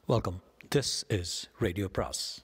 Welcome. This is Radio Pras.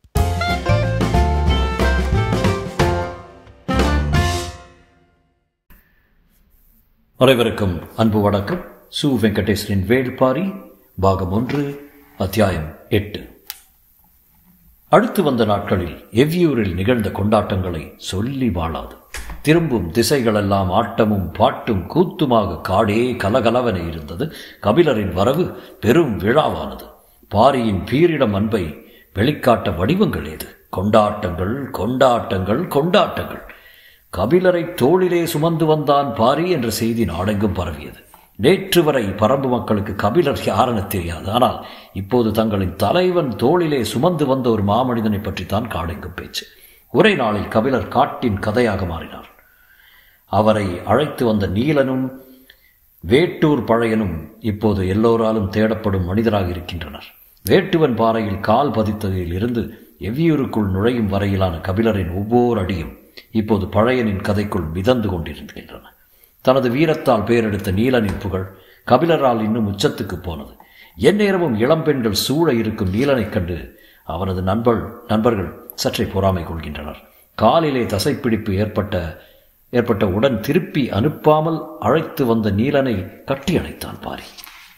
அனைவருக்கும் அன்பு வணக்கம் சு வெங்கடேஸ்வரின் வேள்பாரி பாகம் ஒன்று அத்தியாயம் எட்டு அடுத்து வந்த நாட்களில் எவ்வியூரில் நிகழ்ந்த கொண்டாட்டங்களை சொல்லி வாழாது திரும்பும் திசைகளெல்லாம் ஆட்டமும் பாட்டும் கூத்துமாக காடே கலகலவென இருந்தது கபிலரின் வரவு பெரும் விழாவானது பாரியின் பீரிடம் அன்பை வெளிக்காட்ட வடிவங்கள் ஏது கொண்டாட்டங்கள் கொண்டாட்டங்கள் கொண்டாட்டங்கள் கபிலரை தோளிலே சுமந்து வந்தான் பாரி என்ற செய்தி நாடெங்கும் பரவியது நேற்று வரை பரம்பு மக்களுக்கு கபிலர் யாரென தெரியாது ஆனால் இப்போது தங்களின் தலைவன் தோளிலே சுமந்து வந்த ஒரு மாமனிதனை பற்றித்தான் காடெங்கும் பேச்சு ஒரே நாளில் கபிலர் காட்டின் கதையாக மாறினார் அவரை அழைத்து வந்த நீலனும் வேட்டூர் பழையனும் இப்போது எல்லோராலும் தேடப்படும் மனிதராக இருக்கின்றனர் வேட்டுவன் பாறையில் கால் பதித்ததில் இருந்து எவ்வியூருக்குள் நுழையும் வரையிலான கபிலரின் ஒவ்வொரு அடியும் இப்போது பழையனின் கதைக்குள் மிதந்து கொண்டிருக்கின்றன தனது வீரத்தால் பெயரெடுத்த நீலனின் புகழ் கபிலரால் இன்னும் உச்சத்துக்கு போனது எந்நேரமும் இளம்பெண்கள் சூழ இருக்கும் நீலனைக் கண்டு அவனது நண்பர் நண்பர்கள் சற்றே பொறாமை கொள்கின்றனர் காலிலே தசைப்பிடிப்பு ஏற்பட்ட ஏற்பட்ட உடன் திருப்பி அனுப்பாமல் அழைத்து வந்த நீலனை கட்டி அணைத்தான் பாரி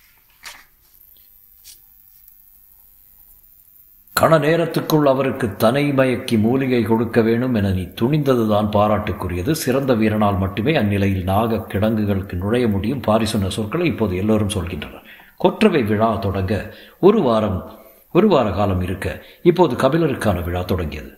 கண நேரத்துக்குள் அவருக்கு தனை மயக்கி மூலிகை கொடுக்க வேணும் என நீ துணிந்ததுதான் பாராட்டுக்குரியது சிறந்த வீரனால் மட்டுமே அந்நிலையில் நாக கிடங்குகளுக்கு நுழைய முடியும் பாரி சொன்ன சொற்களை இப்போது எல்லோரும் சொல்கின்றனர் கொற்றவை விழா தொடங்க ஒரு வாரம் ஒரு வார காலம் இருக்க இப்போது கபிலருக்கான விழா தொடங்கியது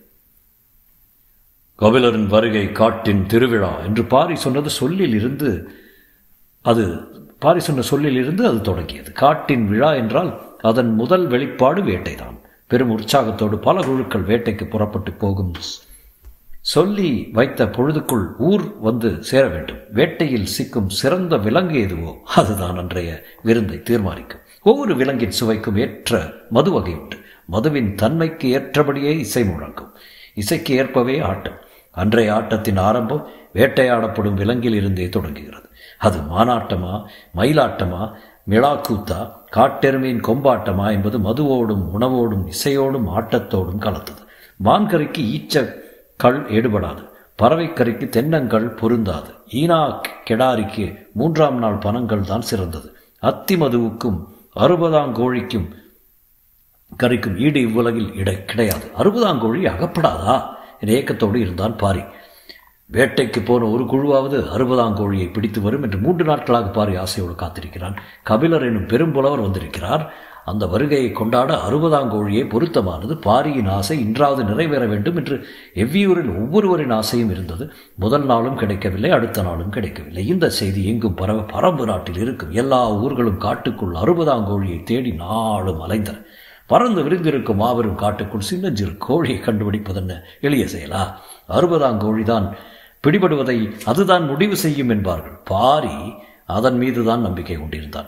கபிலரின் வருகை காட்டின் திருவிழா என்று பாரி சொன்னது சொல்லில் இருந்து அது பாரி சொன்ன சொல்லில் இருந்து அது தொடங்கியது காட்டின் விழா என்றால் அதன் முதல் வெளிப்பாடு வேட்டைதான் பெரும் உற்சாகத்தோடு பல குழுக்கள் வேட்டைக்கு புறப்பட்டு போகும் சொல்லி வைத்த பொழுதுக்குள் ஊர் வந்து சேர வேண்டும் வேட்டையில் சிக்கும் சிறந்த விலங்கு எதுவோ அதுதான் அன்றைய விருந்தை தீர்மானிக்கும் ஒவ்வொரு விலங்கின் சுவைக்கும் ஏற்ற மது வகை உண்டு மதுவின் தன்மைக்கு ஏற்றபடியே இசை முழங்கும் இசைக்கு ஏற்பவே ஆட்டம் அன்றைய ஆட்டத்தின் ஆரம்பம் வேட்டையாடப்படும் விலங்கில் இருந்தே தொடங்குகிறது அது மானாட்டமா மயிலாட்டமா மிளாக்கூத்தா காட்டெருமையின் கொம்பாட்டமா என்பது மதுவோடும் உணவோடும் இசையோடும் ஆட்டத்தோடும் கலந்தது மான்கறிக்கு ஈச்ச கள் எடுபடாது பறவைக்கறிக்கு தென்னங்கள் பொருந்தாது ஈனா கெடாரிக்கு மூன்றாம் நாள் பணங்கள் தான் சிறந்தது அத்தி மதுவுக்கும் அறுபதாம் கோழிக்கும் கறிக்கும் ஈடு இவ்வுலகில் இடை கிடையாது அறுபதாம் கோழி அகப்படாதா என ஏக்கத்தோடு இருந்தான் பாரி வேட்டைக்கு போன ஒரு குழுவாவது அறுபதாம் கோழியை பிடித்து வரும் என்று மூன்று நாட்களாக பாரி ஆசையோடு காத்திருக்கிறான் கபிலர் எனும் பெரும்புலவர் வந்திருக்கிறார் அந்த வருகையை கொண்டாட அறுபதாம் கோழியே பொருத்தமானது பாரியின் ஆசை இன்றாவது நிறைவேற வேண்டும் என்று எவ்வியூரில் ஒவ்வொருவரின் ஆசையும் இருந்தது முதல் நாளும் கிடைக்கவில்லை அடுத்த நாளும் கிடைக்கவில்லை இந்த செய்தி எங்கும் பரவ பரம்பு நாட்டில் இருக்கும் எல்லா ஊர்களும் காட்டுக்குள் அறுபதாம் கோழியை தேடி நாளும் அலைந்தன பறந்து விரிந்திருக்கும் மாபெரும் காட்டுக்குள் சின்னஞ்சிறு கோழியை கண்டுபிடிப்பதென்ன எளிய செயலா அறுபதாம் கோழிதான் பிடிபடுவதை அதுதான் முடிவு செய்யும் என்பார்கள் பாரி அதன் மீதுதான் நம்பிக்கை கொண்டிருந்தான்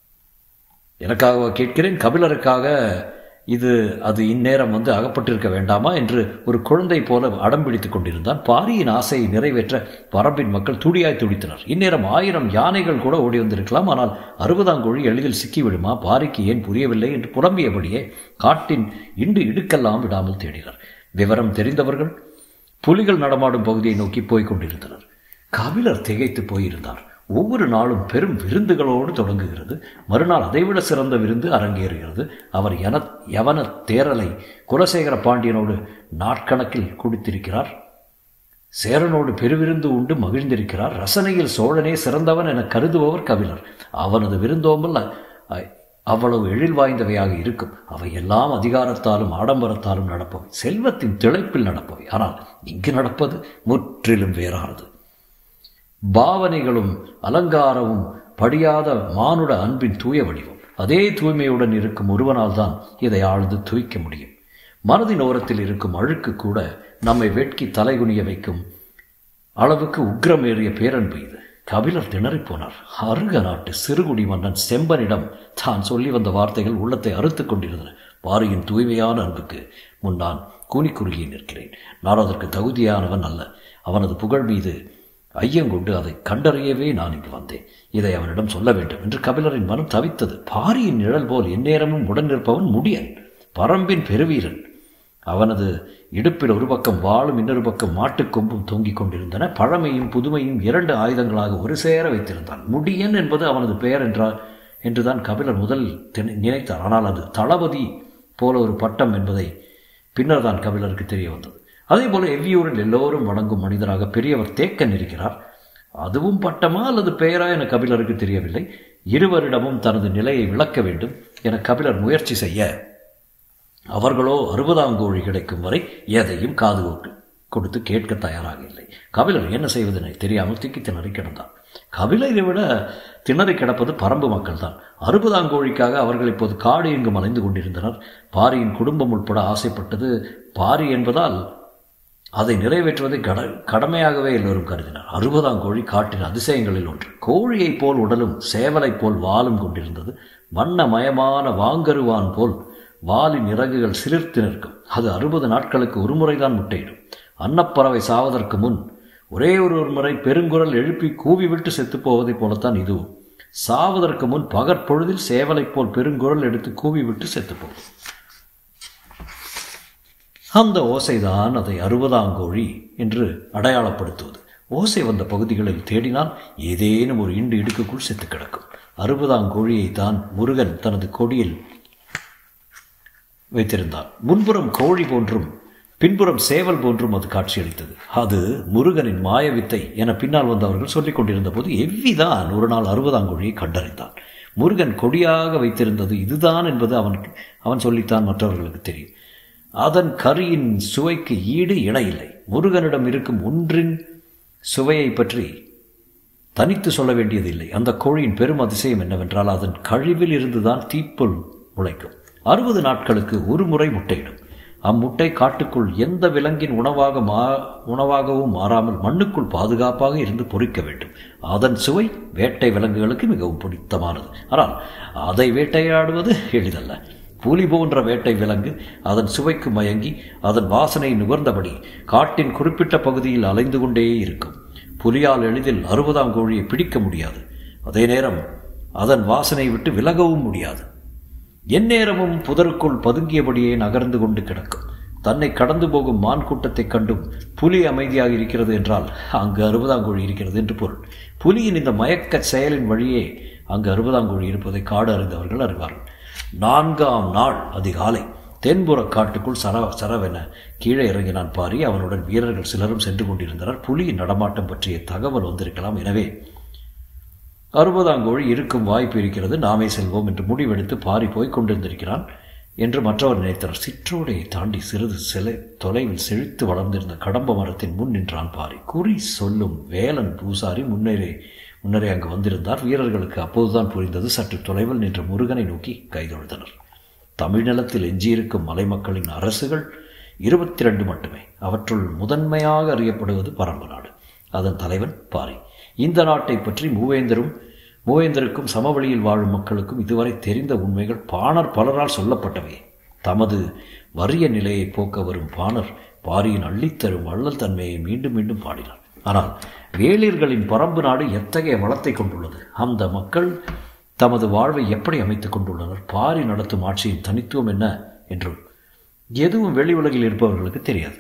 எனக்காக கேட்கிறேன் கபிலருக்காக இது அது இந்நேரம் வந்து அகப்பட்டிருக்க வேண்டாமா என்று ஒரு குழந்தை போல அடம் பிடித்துக் கொண்டிருந்தான் பாரியின் ஆசையை நிறைவேற்ற பரம்பின் மக்கள் துடியாய் துடித்தனர் இந்நேரம் ஆயிரம் யானைகள் கூட ஓடி வந்திருக்கலாம் ஆனால் அறுபதாம் கோழி எளிதில் சிக்கிவிடுமா பாரிக்கு ஏன் புரியவில்லை என்று புலம்பியபடியே காட்டின் இண்டு இடுக்கெல்லாம் விடாமல் தேடினர் விவரம் தெரிந்தவர்கள் புலிகள் நடமாடும் பகுதியை நோக்கி போய்க் கொண்டிருந்தனர் கபிலர் திகைத்து போயிருந்தார் ஒவ்வொரு நாளும் பெரும் விருந்துகளோடு தொடங்குகிறது மறுநாள் அதைவிட சிறந்த விருந்து அரங்கேறுகிறது அவர் என யவன தேரலை குலசேகர பாண்டியனோடு நாட்கணக்கில் குடித்திருக்கிறார் சேரனோடு பெருவிருந்து உண்டு மகிழ்ந்திருக்கிறார் ரசனையில் சோழனே சிறந்தவன் என கருதுபவர் கபிலர் அவனது விருந்தோம்பல் அவ்வளவு எழில் வாய்ந்தவையாக இருக்கும் அவை எல்லாம் அதிகாரத்தாலும் ஆடம்பரத்தாலும் நடப்பவை செல்வத்தின் திளைப்பில் நடப்பவை ஆனால் இங்கு நடப்பது முற்றிலும் வேறானது பாவனைகளும் அலங்காரமும் படியாத மானுட அன்பின் தூய வடிவம் அதே தூய்மையுடன் இருக்கும் ஒருவனால் தான் இதை ஆழ்ந்து தூய்க்க முடியும் மனதின் ஓரத்தில் இருக்கும் அழுக்கு கூட நம்மை வெட்கி தலைகுனிய வைக்கும் அளவுக்கு உக்ரமேறிய பேரன்பு இது கபிலர் திணறிப் போனார் அருக நாட்டு சிறுகுடி மன்னன் செம்பனிடம் தான் சொல்லி வந்த வார்த்தைகள் உள்ளத்தை அறுத்து கொண்டிருந்தன பாரியின் தூய்மையான அன்புக்கு முன் நான் கூனி குறுகி நிற்கிறேன் நான் அதற்கு தகுதியானவன் அல்ல அவனது புகழ் மீது ஐயங்கொண்டு அதை கண்டறியவே நான் இங்கு வந்தேன் இதை அவனிடம் சொல்ல வேண்டும் என்று கபிலரின் மனம் தவித்தது பாரியின் நிழல் போல் எந்நேரமும் உடன் நிற்பவன் முடியன் பரம்பின் பெருவீரன் அவனது இடுப்பில் ஒரு பக்கம் வாளும் இன்னொரு பக்கம் மாட்டுக்கொம்பும் தொங்கிக் கொண்டிருந்தன பழமையும் புதுமையும் இரண்டு ஆயுதங்களாக ஒரு சேர வைத்திருந்தான் முடியன் என்பது அவனது பெயர் என்றார் என்றுதான் கபிலர் முதல் நினைத்தார் ஆனால் அது தளபதி போல ஒரு பட்டம் என்பதை பின்னர் தான் கபிலருக்கு தெரிய வந்தது அதே போல எவ்வியூரில் எல்லோரும் வணங்கும் மனிதராக பெரியவர் தேக்கன் இருக்கிறார் அதுவும் பட்டமா அல்லது பெயரா என கபிலருக்கு தெரியவில்லை இருவரிடமும் தனது நிலையை விளக்க வேண்டும் என கபிலர் முயற்சி செய்ய அவர்களோ அறுபதாம் கோழி கிடைக்கும் வரை எதையும் காது கொடுத்து கேட்க தயாராக இல்லை கபிலர் என்ன செய்வதென தெரியாமல் திக்கி திணறி கிடந்தார் கபிலரை விட திணறி கிடப்பது பரம்பு மக்கள் தான் அறுபதாம் கோழிக்காக அவர்கள் இப்போது காடு எங்கும் அலைந்து கொண்டிருந்தனர் பாரியின் குடும்பம் உட்பட ஆசைப்பட்டது பாரி என்பதால் அதை நிறைவேற்றுவதை கட கடமையாகவே எல்லோரும் கருதினார் அறுபதாம் கோழி காட்டின் அதிசயங்களில் ஒன்று கோழியைப் போல் உடலும் சேவலைப் போல் வாலும் கொண்டிருந்தது வண்ணமயமான வாங்கருவான் போல் வாலின் இறகுகள் சிலிர்த்து நிற்கும் அது அறுபது நாட்களுக்கு ஒரு முறைதான் முட்டையிடும் அன்னப்பறவை சாவதற்கு முன் ஒரே ஒரு ஒரு முறை பெருங்குரல் எழுப்பி கூவிவிட்டு செத்துப் போவதைப் போலத்தான் இதுவும் சாவதற்கு முன் பகற்பொழுதில் சேவலைப் போல் பெருங்குரல் எடுத்து கூவிவிட்டு செத்துப்போம் அந்த ஓசைதான் அதை அறுபதாங்கோழி என்று அடையாளப்படுத்துவது ஓசை வந்த பகுதிகளில் தேடினால் ஏதேனும் ஒரு இண்டு இடுக்குக்குள் செத்து கிடக்கும் அறுபதாங்கோழியை தான் முருகன் தனது கொடியில் வைத்திருந்தான் முன்புறம் கோழி போன்றும் பின்புறம் சேவல் போன்றும் அது காட்சியளித்தது அது முருகனின் மாயவித்தை என பின்னால் வந்தவர்கள் சொல்லிக் கொண்டிருந்த போது எவ்விதான் ஒரு நாள் அறுபதாம் கோழியை கண்டறிந்தான் முருகன் கொடியாக வைத்திருந்தது இதுதான் என்பது அவனுக்கு அவன் சொல்லித்தான் மற்றவர்களுக்கு தெரியும் அதன் கரியின் சுவைக்கு ஈடு இணையில்லை முருகனிடம் இருக்கும் ஒன்றின் சுவையை பற்றி தனித்து சொல்ல வேண்டியதில்லை அந்த கோழியின் பெரும் அதிசயம் என்னவென்றால் அதன் கழிவில் இருந்துதான் தீப்புல் முளைக்கும் அறுபது நாட்களுக்கு ஒரு முறை முட்டையிடும் அம்முட்டை காட்டுக்குள் எந்த விலங்கின் உணவாக மா உணவாகவும் மாறாமல் மண்ணுக்குள் பாதுகாப்பாக இருந்து பொறிக்க வேண்டும் அதன் சுவை வேட்டை விலங்குகளுக்கு மிகவும் பிடித்தமானது ஆனால் அதை வேட்டையாடுவது எளிதல்ல புலி போன்ற வேட்டை விலங்கு அதன் சுவைக்கு மயங்கி அதன் வாசனை நுகர்ந்தபடி காட்டின் குறிப்பிட்ட பகுதியில் அலைந்து கொண்டே இருக்கும் புலியால் எளிதில் அறுபதாம் கோழியை பிடிக்க முடியாது அதே நேரம் அதன் வாசனை விட்டு விலகவும் முடியாது எந்நேரமும் புதருக்குள் பதுங்கியபடியே நகர்ந்து கொண்டு கிடக்கும் தன்னை கடந்து போகும் மான் கூட்டத்தைக் கண்டும் புலி அமைதியாக இருக்கிறது என்றால் அங்கு அறுபதாங்கோழி இருக்கிறது என்று பொருள் புலியின் இந்த மயக்க செயலின் வழியே அங்கு அறுபதாங்கோழி இருப்பதை காடு அறிந்தவர்கள் அறிவார்கள் நான்காம் நாள் அதிகாலை தென்புற காட்டுக்குள் சர சரவென கீழே இறங்கினான் பாரி அவனுடன் வீரர்கள் சிலரும் சென்று கொண்டிருந்தனர் புலியின் நடமாட்டம் பற்றிய தகவல் வந்திருக்கலாம் எனவே அறுபதாங்கோழி இருக்கும் வாய்ப்பு இருக்கிறது நாமே செல்வோம் என்று முடிவெடுத்து பாரி போய்க் கொண்டிருந்திருக்கிறான் என்று மற்றவர் நினைத்தனர் சிற்றோடையை தாண்டி சிறிது சிலை தொலைவில் செழித்து வளர்ந்திருந்த கடம்ப மரத்தின் முன் நின்றான் பாரி குறி சொல்லும் வேலன் பூசாரி முன்னரே முன்னரே அங்கு வந்திருந்தார் வீரர்களுக்கு அப்போதுதான் புரிந்தது சற்று தொலைவில் நின்ற முருகனை நோக்கி கைதொழுதனர் தமிழ்நிலத்தில் எஞ்சியிருக்கும் மலை மக்களின் அரசுகள் இருபத்தி ரெண்டு மட்டுமே அவற்றுள் முதன்மையாக அறியப்படுவது பரம்பு நாடு அதன் தலைவன் பாரி இந்த நாட்டை பற்றி மூவேந்தரும் மூவேந்தருக்கும் சமவெளியில் வாழும் மக்களுக்கும் இதுவரை தெரிந்த உண்மைகள் பாணர் பலரால் சொல்லப்பட்டவை தமது வறிய நிலையை போக்க வரும் பாணர் பாரியின் அள்ளித்தரும் வள்ளல் தன்மையை மீண்டும் மீண்டும் பாடினார் ஆனால் வேளிர்களின் பரம்பு நாடு எத்தகைய வளத்தை கொண்டுள்ளது அந்த மக்கள் தமது வாழ்வை எப்படி அமைத்துக் கொண்டுள்ளனர் பாரி நடத்தும் ஆட்சியின் தனித்துவம் என்ன என்றும் எதுவும் வெளி உலகில் இருப்பவர்களுக்கு தெரியாது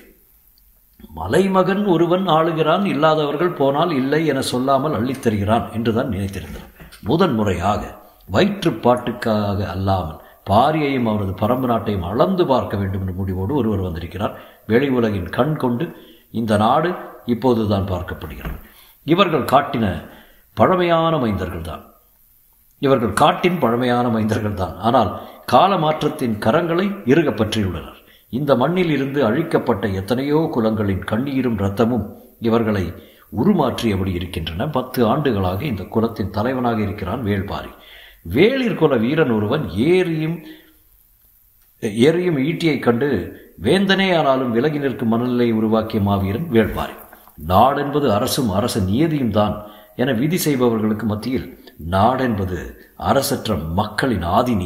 மலைமகன் ஒருவன் ஆளுகிறான் இல்லாதவர்கள் போனால் இல்லை என சொல்லாமல் அள்ளித்தருகிறான் என்றுதான் நினைத்திருந்தனர் முதன் முறையாக வயிற்றுப்பாட்டுக்காக அல்லாமல் பாரியையும் அவரது பரம்பு நாட்டையும் அளந்து பார்க்க வேண்டும் என்ற முடிவோடு ஒருவர் வந்திருக்கிறார் வெளி உலகின் கண் கொண்டு இந்த நாடு இப்போதுதான் பார்க்கப்படுகிறது இவர்கள் காட்டின பழமையான மைந்தர்கள் தான் இவர்கள் காட்டின் பழமையான மைந்தர்கள் தான் ஆனால் கால மாற்றத்தின் கரங்களை இறுக பற்றியுள்ளனர் இந்த மண்ணில் இருந்து அழிக்கப்பட்ட எத்தனையோ குலங்களின் கண்ணீரும் இரத்தமும் இவர்களை உருமாற்றியபடி இருக்கின்றன பத்து ஆண்டுகளாக இந்த குலத்தின் தலைவனாக இருக்கிறான் வேள்பாரி வேளிர் குல வீரன் ஒருவன் ஏறியும் ஏறியும் ஈட்டியைக் கண்டு வேந்தனே ஆனாலும் விலகி நிற்கும் மனநிலை உருவாக்கிய மாவீரன் வேள்பாரி நாடென்பது அரசும் அரச நியதியும் தான் என விதி செய்பவர்களுக்கு மத்தியில் நாடென்பது அரசற்ற மக்களின் ஆதி நீளம்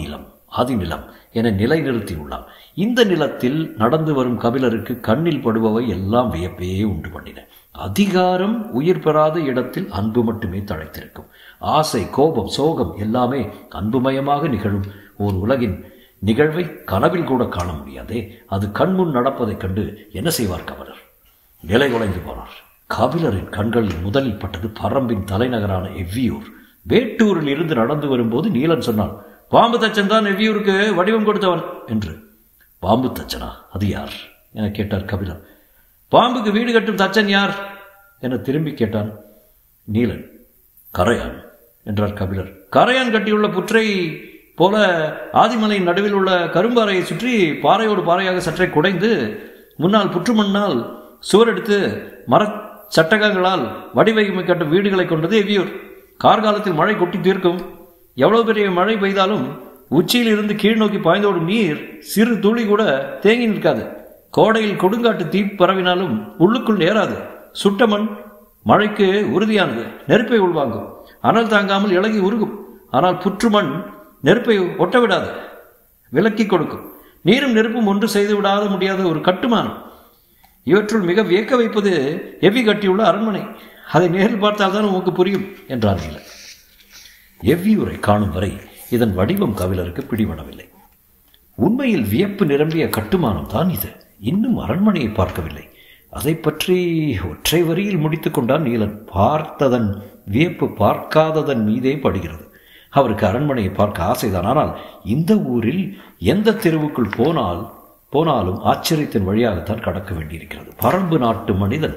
ஆதிநிலம் என நிலைநிறுத்தியுள்ளான் இந்த நிலத்தில் நடந்து வரும் கபிலருக்கு கண்ணில் படுபவை எல்லாம் வியப்பையே உண்டு பண்ணின அதிகாரம் உயிர் பெறாத இடத்தில் அன்பு மட்டுமே தழைத்திருக்கும் ஆசை கோபம் சோகம் எல்லாமே அன்புமயமாக நிகழும் ஓர் உலகின் நிகழ்வை கனவில் கூட காண முடியாதே அது கண்முன் நடப்பதைக் கண்டு என்ன செய்வார் கபிலர் நிலை குலைந்து போனார் கபிலரின் கண்களில் முதலில் பட்டது பரம்பின் தலைநகரான எவ்வியூர் வேட்டூரில் இருந்து நடந்து வரும்போது நீலன் சொன்னான் பாம்பு தச்சன் தான் எவ்வியூருக்கு வடிவம் கொடுத்தவன் என்று பாம்பு தச்சனா அது யார் என கேட்டார் கபிலர் பாம்புக்கு வீடு கட்டும் தச்சன் யார் என திரும்பி கேட்டான் நீலன் கரையான் என்றார் கபிலர் கரையான் கட்டியுள்ள புற்றை போல ஆதிமலையின் நடுவில் உள்ள கரும்பாறையை சுற்றி பாறையோடு பாறையாக சற்றே குடைந்து முன்னால் புற்று மண்ணால் சுவரெடுத்து மர சட்டகங்களால் வடிவமை கட்டும் வீடுகளை கொண்டது எவ்வியூர் கார்காலத்தில் மழை கொட்டி தீர்க்கும் எவ்வளவு பெரிய மழை பெய்தாலும் உச்சியில் இருந்து கீழ் நோக்கி பாய்ந்தோடும் நீர் சிறு துளி கூட தேங்கி நிற்காது கோடையில் கொடுங்காட்டு தீ பரவினாலும் உள்ளுக்குள் நேராது சுட்ட மண் மழைக்கு உறுதியானது நெருப்பை உள்வாங்கும் அனல் தாங்காமல் இலகி உருகும் ஆனால் புற்று மண் நெருப்பை ஒட்ட விடாது விலக்கி கொடுக்கும் நீரும் நெருப்பும் ஒன்று செய்து விடாத முடியாத ஒரு கட்டுமானம் இவற்றுள் மிக வியக்க வைப்பது எவ்வி கட்டியுள்ள அரண்மனை அதை நேரில் பார்த்தால்தான் உமக்கு புரியும் என்றார் நீலன் எவ்வியூரை காணும் வரை இதன் வடிவம் கவிலருக்கு பிடிபடவில்லை உண்மையில் வியப்பு நிரம்பிய கட்டுமானம் தான் இது இன்னும் அரண்மனையை பார்க்கவில்லை அதை பற்றி ஒற்றை வரியில் முடித்து கொண்டான் நீலன் பார்த்ததன் வியப்பு பார்க்காததன் மீதே படுகிறது அவருக்கு அரண்மனையை பார்க்க ஆசைதான் ஆனால் இந்த ஊரில் எந்த தெருவுக்குள் போனால் போனாலும் ஆச்சரியத்தின் வழியாகத்தான் கடக்க வேண்டியிருக்கிறது பரம்பு நாட்டு மனிதன்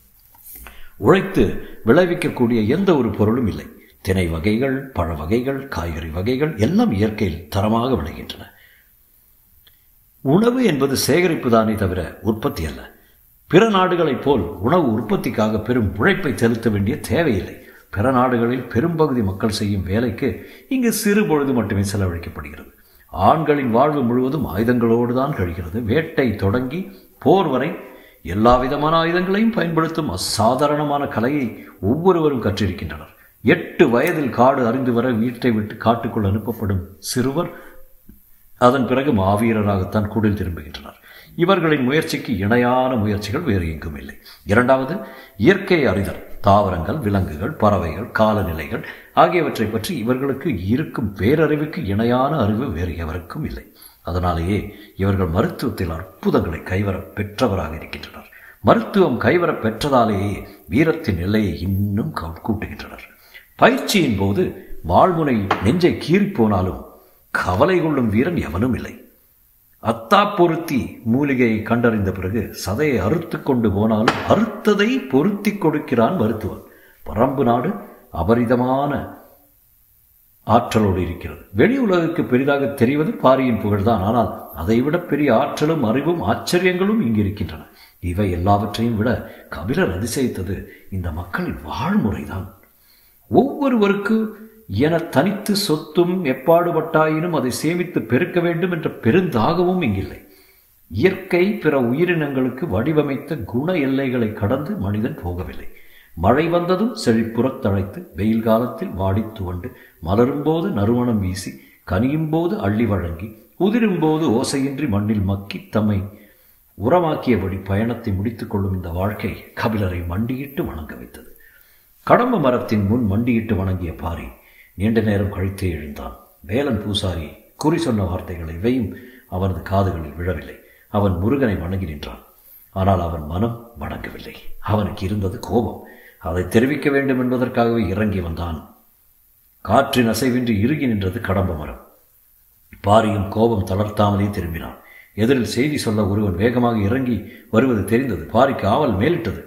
உழைத்து விளைவிக்கக்கூடிய எந்த ஒரு பொருளும் இல்லை தினை வகைகள் பழ வகைகள் காய்கறி வகைகள் எல்லாம் இயற்கையில் தரமாக விளைகின்றன உணவு என்பது சேகரிப்பு தானே தவிர உற்பத்தி அல்ல பிற நாடுகளைப் போல் உணவு உற்பத்திக்காக பெரும் உழைப்பை செலுத்த வேண்டிய தேவையில்லை பிற நாடுகளில் பெரும்பகுதி மக்கள் செய்யும் வேலைக்கு இங்கு சிறு பொழுது மட்டுமே செலவழிக்கப்படுகிறது ஆண்களின் வாழ்வு முழுவதும் ஆயுதங்களோடு தான் கழிகிறது வேட்டை தொடங்கி போர் வரை எல்லா விதமான ஆயுதங்களையும் பயன்படுத்தும் அசாதாரணமான கலையை ஒவ்வொருவரும் கற்றிருக்கின்றனர் எட்டு வயதில் காடு அறிந்து வர வீட்டை விட்டு காட்டுக்குள் அனுப்பப்படும் சிறுவர் அதன் பிறகு மாவீரராகத்தான் கூடில் திரும்புகின்றனர் இவர்களின் முயற்சிக்கு இணையான முயற்சிகள் வேறு எங்கும் இல்லை இரண்டாவது இயற்கை அறிதல் தாவரங்கள் விலங்குகள் பறவைகள் காலநிலைகள் ஆகியவற்றை பற்றி இவர்களுக்கு இருக்கும் பேரறிவுக்கு இணையான அறிவு வேறு எவருக்கும் இல்லை அதனாலேயே இவர்கள் மருத்துவத்தில் அற்புதங்களை கைவர பெற்றவராக இருக்கின்றனர் மருத்துவம் கைவர பெற்றதாலேயே வீரத்தின் எல்லையை இன்னும் கூட்டுகின்றனர் பயிற்சியின் போது வாழ்முனை நெஞ்சை கீறிப்போனாலும் கவலை கொள்ளும் வீரன் எவனும் இல்லை அத்தா பொருத்தி மூலிகையை கண்டறிந்த பிறகு சதையை அறுத்து கொண்டு போனாலும் அறுத்ததை பொருத்தி கொடுக்கிறான் மருத்துவன் பரம்பு நாடு அபரிதமான ஆற்றலோடு இருக்கிறது வெளி உலகுக்கு பெரிதாக தெரிவது பாரியின் புகழ்தான் ஆனால் அதைவிட பெரிய ஆற்றலும் அறிவும் ஆச்சரியங்களும் இங்கு இருக்கின்றன இவை எல்லாவற்றையும் விட கபிலர் அதிசயித்தது இந்த மக்களின் வாழ்முறைதான் ஒவ்வொருவருக்கு என தனித்து சொத்தும் எப்பாடுபட்டாயினும் அதை சேமித்து பெருக்க வேண்டும் என்ற பெருந்தாகவும் இங்கில்லை இயற்கை பிற உயிரினங்களுக்கு வடிவமைத்த குண எல்லைகளை கடந்து மனிதன் போகவில்லை மழை வந்ததும் செழிப்புறத் தழைத்து வெயில் காலத்தில் வாடி துவண்டு மலரும்போது நறுமணம் வீசி கனியும் போது அள்ளி வழங்கி உதிரும்போது ஓசையின்றி மண்ணில் மக்கி தம்மை உரமாக்கியபடி பயணத்தை முடித்துக் கொள்ளும் இந்த வாழ்க்கை கபிலரை மண்டியிட்டு வணங்க வைத்தது கடம்ப மரத்தின் முன் மண்டியிட்டு வணங்கிய பாரி நீண்ட நேரம் கழித்தே எழுந்தான் வேலன் பூசாரி குறி சொன்ன வார்த்தைகள் இவையும் அவனது காதுகளில் விழவில்லை அவன் முருகனை வணங்கி நின்றான் ஆனால் அவன் மனம் வணங்கவில்லை அவனுக்கு இருந்தது கோபம் அதை தெரிவிக்க வேண்டும் என்பதற்காகவே இறங்கி வந்தான் காற்றின் அசைவின்றி இறுகி நின்றது கடம்ப மரம் பாரியும் கோபம் தளர்த்தாமலே திரும்பினான் எதிரில் செய்தி சொல்ல ஒருவன் வேகமாக இறங்கி வருவது தெரிந்தது பாரிக்கு ஆவல் மேலிட்டது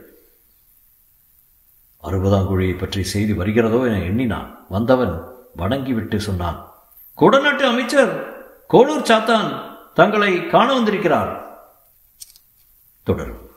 அறுபதாம் குழியை பற்றி செய்தி வருகிறதோ என எண்ணினான் வந்தவன் வணங்கிவிட்டு சொன்னான் கொடநாட்டு அமைச்சர் கோளூர் சாத்தான் தங்களை காண வந்திருக்கிறார் தொடரும்